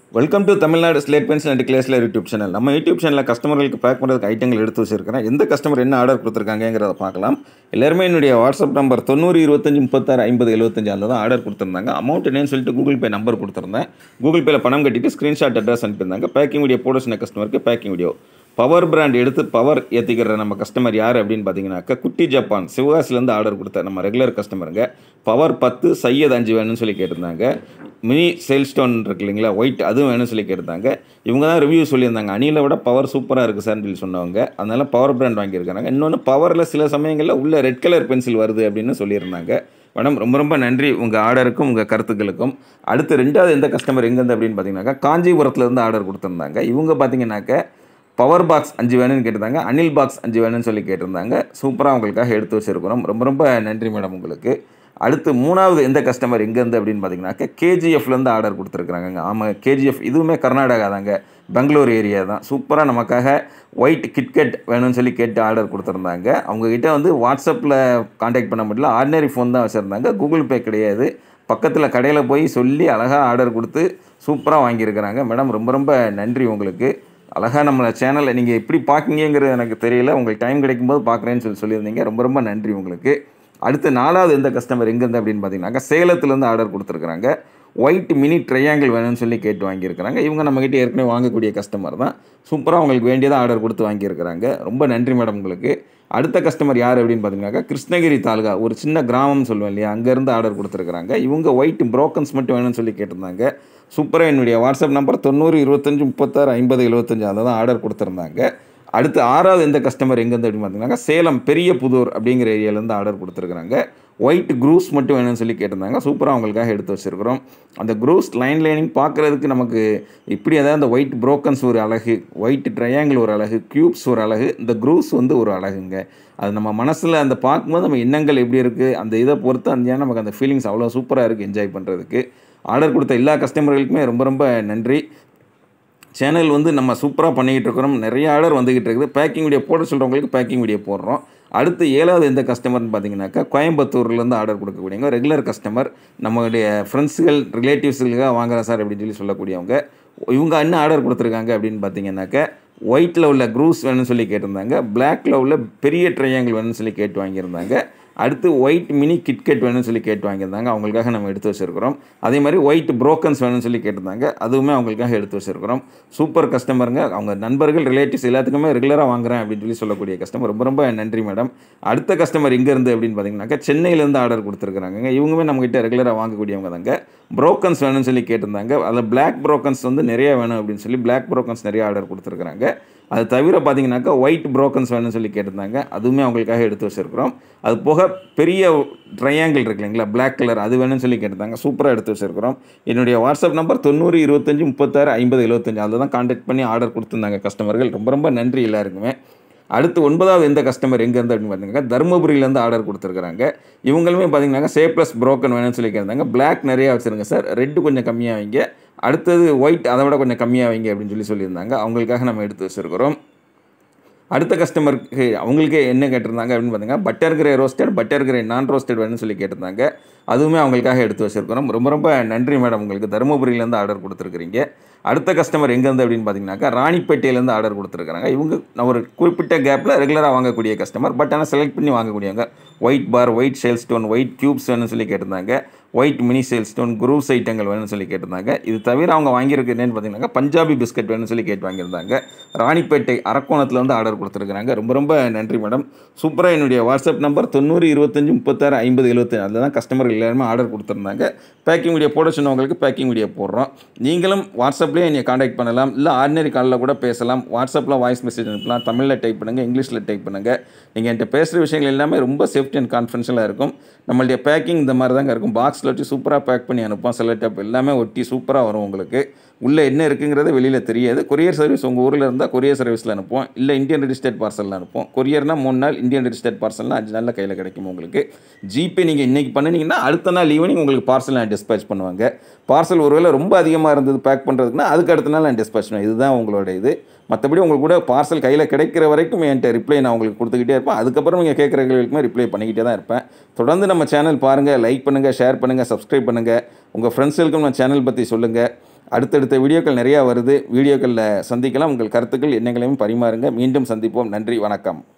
welcome to Tamil Nadu slate pencil and கிளேஸ்லர் YouTube channel நம்ம YouTube சேனலில் கஸ்டமர்களுக்கு பேக் பண்ணுறதுக்கு ஐட்டங்கள் எடுத்து வச்சிருக்கிறேன் எந்த கஸ்டமர் என்ன ஆர்டர் கொடுத்துருக்காங்கிறத பார்க்கலாம் எல்லாருமே என்னுடைய வாட்ஸ்அப் நம்பர் தொண்ணூறு இருபத்தஞ்சி முப்பத்தாறு ஐம்பது எழுபத்தஞ்சு அதில் தான் ஆர்டர் கொடுத்துருந்தாங்க அமௌண்ட் என்னன்னு சொல்லிட்டு கூகுள் பே நம்பர் கொடுத்துருந்தேன் கூகுள் பேல பணம் கட்டிட்டு ஸ்க்ரீன்ஷாட் அட்ரஸ் அனுப்பியிருந்தாங்க பேக்கிங் வீடியோ போட சொன்ன கஸ்டமருக்கு பேக்கிங் வீடியோ பவர் பிராண்ட் எடுத்து பவர் ஏற்றிக்கிற நம்ம கஸ்டமர் யார் அப்படின்னு பார்த்தீங்கன்னாக்கா குட்டி ஜப்பான் சிவகாசிலேருந்து ஆர்டர் கொடுத்த நம்ம ரெகுலர் கஸ்டமருங்க பவர் பத்து சையத் அஞ்சு வேணும்னு சொல்லி கேட்டிருந்தாங்க மினி சேல் ஸ்டோன் இருக்கு இல்லைங்களா ஒயிட் அதுவும் வேணும்னு சொல்லி கேட்டிருந்தாங்க இவங்க தான் ரிவ்யூ சொல்லியிருந்தாங்க அணிலை விட பவர் சூப்பராக இருக்குது சார்னு சொல்லி சொன்னவங்க அதனால பவர் பிராண்ட் வாங்கியிருக்காங்க இன்னொன்று பவரில் சில சமயங்களில் உள்ள ரெட் கலர் பென்சில் வருது அப்படின்னு சொல்லியிருந்தாங்க மேடம் ரொம்ப ரொம்ப நன்றி உங்கள் ஆர்டருக்கும் உங்கள் கருத்துக்களுக்கும் அடுத்து ரெண்டாவது எந்த கஸ்டமர் எங்கேருந்து அப்படின்னு பார்த்தீங்கன்னாக்கா காஞ்சிபுரத்துலேருந்து ஆர்டர் கொடுத்துருந்தாங்க இவங்க பார்த்தீங்கன்னாக்க பவர் பாக்ஸ் அஞ்சு வேணும்னு கேட்டிருந்தாங்க அனில் பாக்ஸ் அஞ்சு வேணும்னு சொல்லி கேட்டிருந்தாங்க சூப்பராக உங்களுக்காக எடுத்து வச்சுருக்கிறோம் ரொம்ப ரொம்ப நன்றி மேடம் உங்களுக்கு அடுத்து மூணாவது எந்த கஸ்டமர் எங்கேருந்து அப்படின்னு பார்த்தீங்கன்னாக்க கேஜிஎஃப்லேருந்து ஆர்டர் கொடுத்துருக்குறாங்க ஆமாம் கேஜிஎஃப் இதுவுமே கர்நாடகா தாங்க பெங்களூர் ஏரியா தான் சூப்பராக நமக்காக ஒயிட் கிட்கட் வேணும்னு சொல்லி கேட்டு ஆர்டர் கொடுத்துருந்தாங்க அவங்கக்கிட்ட வந்து வாட்ஸ்அப்பில் காண்டாக்ட் பண்ண முடியல ஆர்டினரி ஃபோன் தான் வச்சுருந்தாங்க கூகுள் பே கிடையாது பக்கத்தில் கடையில் போய் சொல்லி அழகாக ஆர்டர் கொடுத்து சூப்பராக வாங்கியிருக்கிறாங்க மேடம் ரொம்ப ரொம்ப நன்றி உங்களுக்கு அழகாக நம்ம சேனலை நீங்கள் எப்படி பார்க்கிங்கிறது எனக்கு தெரியல உங்களுக்கு டைம் கிடைக்கும்போது பார்க்குறேன்னு சொல்லி சொல்லியிருந்தீங்க ரொம்ப ரொம்ப நன்றி உங்களுக்கு அடுத்து நாலாவது எந்த கஸ்டமர் எங்கேருந்து அப்படின்னு பார்த்தீங்கன்னாக்கா சேலத்துலேருந்து ஆர்டர் கொடுத்துருக்குறாங்க ஒயிட் மினி ட்ரையாங்கிள் வேணும்னு சொல்லி கேட்டு வாங்கியிருக்கிறாங்க இவங்க நம்மக்கிட்ட ஏற்கனவே வாங்கக்கூடிய கஸ்டமர் தான் சூப்பராக அவங்களுக்கு வேண்டியதாக ஆர்டர் கொடுத்து வாங்கியிருக்கிறாங்க ரொம்ப நன்றி மேடம் உங்களுக்கு அடுத்த கஸ்டமர் யார் அப்படின்னு பார்த்தீங்கன்னாக்கா கிருஷ்ணகிரி தாலுகா ஒரு சின்ன கிராமம் சொல்லுவேன் இல்லையா அங்கேருந்து ஆர்டர் கொடுத்துருக்குறாங்க இவங்க ஒயிட் ப்ரோக்கன்ஸ் மட்டும் வேணும்னு சொல்லி கேட்டிருந்தாங்க சூப்பராக என்னுடைய வாட்ஸ்அப் நம்பர் தொண்ணூறு இருபத்தஞ்சி முப்பத்தாறு ஐம்பது எழுபத்தஞ்சு அதில் தான் ஆர்டர் கொடுத்துருந்தாங்க அடுத்து ஆறாவது எந்த கஸ்டமர் எங்கேருந்து அப்படின்னு பார்த்தீங்கன்னா சேலம் பெரிய புதூர் அப்படிங்கிற ஏரியாலேருந்து ஆர்டர் கொடுத்துருக்குறாங்க ஒயிட் க்ரூஸ் மட்டும் வேணும்னு சொல்லி கேட்டிருந்தாங்க சூப்பராக அவங்களுக்காக எடுத்து வச்சுருக்கிறோம் அந்த க்ரூஸ் லைன் லைனிங் பார்க்குறதுக்கு நமக்கு இப்படி அதாவது அந்த ஒயிட் ப்ரோக்கன்ஸ் ஒரு அழகு ஒயிட் ட்ரையாங்கிள் ஒரு அழகு க்யூப்ஸ் ஒரு அழகு இந்த க்ரூஸ் வந்து ஒரு அழகுங்க அது நம்ம மனசில் அந்த பார்க்கும்போது நம்ம எண்ணங்கள் எப்படி இருக்குது அந்த இதை பொறுத்து அந்த நமக்கு அந்த ஃபீலிங்ஸ் அவ்வளோ சூப்பராக இருக்குது என்ஜாய் பண்ணுறதுக்கு ஆர்டர் கொடுத்த எல்லா கஸ்டமர்களுக்குமே ரொம்ப ரொம்ப நன்றி சேனல் வந்து நம்ம சூப்பராக பண்ணிக்கிட்டு இருக்கிறோம் நிறைய ஆர்டர் வந்துக்கிட்டு இருக்குது பேக்கிங் வீடியோ போட சொல்கிறவங்களுக்கு பேக்கிங் வீடியோ போடுறோம் அடுத்து ஏழாவது எந்த கஸ்டமர்னு பார்த்தீங்கன்னாக்கா கோயம்புத்தூர்லேருந்து ஆர்டர் கொடுக்கக்கூடியவங்க ரெகுலர் கஸ்டமர் நம்மளுடைய ஃப்ரெண்ட்ஸுகள் ரிலேட்டிவ்ஸுகளுக்காக வாங்குறேன் சார் அப்படின்னு சொல்லி சொல்லக்கூடியவங்க இவங்க என்ன ஆர்டர் கொடுத்துருக்காங்க அப்படின்னு பார்த்தீங்கன்னாக்கா ஒயிட்டில் உள்ள க்ரூஸ் வேணும்னு சொல்லி கேட்டிருந்தாங்க பிளாக்கில் உள்ள பெரிய ட்ரையாங்கிள் வேணும்னு சொல்லி கேட்டு வாங்கியிருந்தாங்க அடுத்து ஒயிட் மினி கிட்கெட் வேணும்னு சொல்லி கேட்டு வாங்கியிருந்தாங்க அவங்களுக்காக நம்ம எடுத்து வச்சுருக்கிறோம் அதே மாதிரி ஒயிட் ப்ரோக்கன்ஸ் வேணும்னு சொல்லி கேட்டிருந்தாங்க அதுவுமே அவங்களுக்காக எடுத்து வச்சுருக்கிறோம் சூப்பர் கஸ்டமருங்க அவங்க நண்பர்கள் ரிலேட்டிவ்ஸ் எல்லாத்துக்குமே ரெகுலராக வாங்குறேன் அப்படின்னு சொல்லி சொல்லக்கூடிய கஸ்டமர் ரொம்ப ரொம்ப நன்றி மேடம் அடுத்த கஸ்டமர் இங்கேருந்து அப்படின்னு பார்த்தீங்கன்னாக்கா சென்னையிலேருந்து ஆர்டர் கொடுத்துருக்குறாங்க இவங்களுமே நம்மகிட்ட ரெகுலராக வாங்கக்கூடியவங்க தாங்க ப்ரோக்கன்ஸ் வேணும்னு சொல்லி கேட்டிருந்தாங்க அதில் பிளாக் ப்ரோக்கன்ஸ் வந்து நிறைய வேணும் அப்படின்னு சொல்லி பிளாக் ப்ரோக்கன்ஸ் நிறைய ஆர்டர் கொடுத்துருக்குறாங்க அது தவிர பார்த்தீங்கன்னாக்கா ஒயிட் ப்ரோக்கன்ஸ் வேணும்னு சொல்லி கேட்டிருந்தாங்க அதுவுமே அவங்களுக்காக எடுத்து வச்சுருக்கிறோம் அது போக பெரிய ட்ரையாங்கிள் இருக்கு இல்லைங்களா பிளாக் கலர் அது வேணும்னு சொல்லி கேட்டிருந்தாங்க சூப்பராக எடுத்து வச்சுருக்கிறோம் என்னுடைய வாட்ஸ்அப் நம்பர் தொண்ணூறு இருபத்தஞ்சி முப்பத்தாறு ஐம்பது எழுபத்தஞ்சு அதில் தான் காண்டாக்ட் பண்ணி ஆர்டர் கொடுத்துருந்தாங்க கஸ்டமர்கள் ரொம்ப ரொம்ப நன்றி எல்லாருக்குமே அடுத்து ஒன்பதாவது எந்த கஸ்டமர் எங்கேருந்து அப்படின்னு பார்த்தீங்கன்னா தருமபுரியிலேருந்து ஆர்டர் கொடுத்துருக்குறாங்க இவங்களுமே பார்த்தீங்கன்னாக்கா சே ப்ளஸ் ப்ரோக்கன் வேணும்னு சொல்லி கேட்டிருந்தாங்க பிளாக் நிறையா வச்சுருங்க சார் ரெட்டு கொஞ்சம் கம்மியாக வைங்க அடுத்தது ஒயிட் அதை விட கொஞ்சம் கம்மியாக வைங்க அப்படின்னு சொல்லி சொல்லியிருந்தாங்க அவங்களுக்காக நம்ம எடுத்து வச்சுருக்கிறோம் அடுத்த கஸ்டமருக்கு அவங்களுக்கே என்ன கேட்டிருந்தாங்க அப்படின்னு பார்த்தீங்கன்னா butter grey roasted butter grey non roasted வேணும்னு சொல்லி கேட்டிருந்தாங்க அதுவுமே அவங்களுக்காக எடுத்து வச்சுருக்கிறோம் ரொம்ப ரொம்ப நன்றி மேடம் உங்களுக்கு தருமபுரியிலேருந்து ஆர்டர் கொடுத்துருக்குறீங்க அடுத்த கஸ்டமர் எங்கேருந்து அப்படின்னு பார்த்தீங்கன்னாக்கா ராணிப்பேட்டையிலேருந்து ஆர்டர் கொடுத்துருக்காங்க இவங்க ஒரு குறிப்பிட்ட கேப்பில் ரெகுலராக வாங்கக்கூடிய கஸ்டமர் பட் ஆனால் செலக்ட் பண்ணி வாங்கக்கூடியவங்க white bar white shell stone white cubes வேணும்னு சொல்லி கேட்டிருந்தாங்க ஒயிட் மினி சேல் ஸ்டோன் குரூஸ் ஐட்டங்கள் வேணும்னு சொல்லி கேட்டிருந்தாங்க இது தவிர அவங்க வாங்கியிருக்கு என்னன்னு பார்த்தீங்கன்னா பஞ்சாபி பிஸ்கட் வேணும்னு சொல்லி கேட்டு வாங்கியிருந்தாங்க ராணிப்பேட்டை அரக்கோணத்தில் வந்து ஆர்டர் கொடுத்துருக்குறாங்க ரொம்ப ரொம்ப நன்றி மேடம் சூப்பராக என்னுடைய வாட்ஸ்அப் நம்பர் தொண்ணூறு இருபத்தஞ்சி முப்பத்தாறு ஐம்பது எழுபத்தஞ்சு அதில் தான் கஸ்டமர் எல்லாருமே ஆர்டர் கொடுத்துருந்தாங்க பேக்கிங் வீடியோ போட சொன்னவங்களுக்கு பேக்கிங் வீடியோ போடுறோம் நீங்களும் வாட்ஸ்அப்லேயே என்னை காண்டாக்ட் பண்ணலாம் இல்லை ஆர்டினரி காலில் கூட பேசலாம் வாட்ஸ்அப்பில் வாய்ஸ் மெசேஜ் அனுப்பலாம் தமிழில் டைப் பண்ணுங்கள் இங்கிலீஷில் டைப் பண்ணுங்கள் நீங்கள் என்கிட்ட பேசுகிற விஷயங்கள் எல்லாமே ரொம்ப சேஃப்டி அண்ட் கான்ஃபிடென்ஷியலாக இருக்கும் நம்மளுடைய பேக்கிங் இந்த மாதிரி தாங்க இருக்கும் பாக்ஸில் வச்சு சூப்பராக பேக் பண்ணி அனுப்போம் செலக்டப் எல்லாமே ஒட்டி சூப்பராக வரும் உங்களுக்கு உள்ளே என்ன இருக்குங்கிறது வெளியில் தெரியாது கொரியர் சர்வீஸ் உங்கள் ஊரில் இருந்தால் கொரியர் சர்வீஸில் அனுப்புவோம் இல்லை இந்தியன் ரிஜிஸ்டர்ட் பார்சலில் அனுப்புவோம் கொரியர்னால் மூணு நாள் இந்தியன் ரிஜிஸ்டர்ட் பார்சல்னால் அஞ்சு நாளில் கையில் கிடைக்கும் உங்களுக்கு ஜிபே நீங்கள் இன்றைக்கி பண்ணினீங்கன்னா அடுத்த நாள் ஈவினிங் உங்களுக்கு பார்சல் நான் டிஸ்பேச் பண்ணுவாங்க பார்சல் ஒருவேளை ரொம்ப அதிகமாக இருந்தது பேக் பண்ணுறதுக்குன்னா அதுக்கு அடுத்த நாள் நான் டிஸ்பேச் பண்ணுவேன் இதுதான் உங்களோட இது மற்றபடி உங்களுக்கு கூட பார்சல் கையில் கிடைக்கிற வரைக்கும் என்கிட்ட ரிப்ளை நான் உங்களுக்கு கொடுத்துக்கிட்டே இருப்பேன் அதுக்கப்புறம் நீங்கள் கேட்குற கேள்விக்குமே ரிப்ளை பண்ணிக்கிட்டே தான் இருப்பேன் தொடர்ந்து நம்ம சேனல் பாருங்கள் லைக் பண்ணுங்கள் ஷேர் பண்ணுங்கள் சப்ஸ்கிரைப் பண்ணுங்கள் உங்கள் ஃப்ரெண்ட்ஸுக்கும் நம்ம சேனல் பற்றி சொல்லுங்கள் அடுத்தடுத்த வீடியோக்கள் நிறையா வருது வீடியோக்களில் சந்திக்கலாம் உங்கள் கருத்துக்கள் எண்ணங்களையும் பரிமாறுங்க மீண்டும் சந்திப்போம் நன்றி வணக்கம்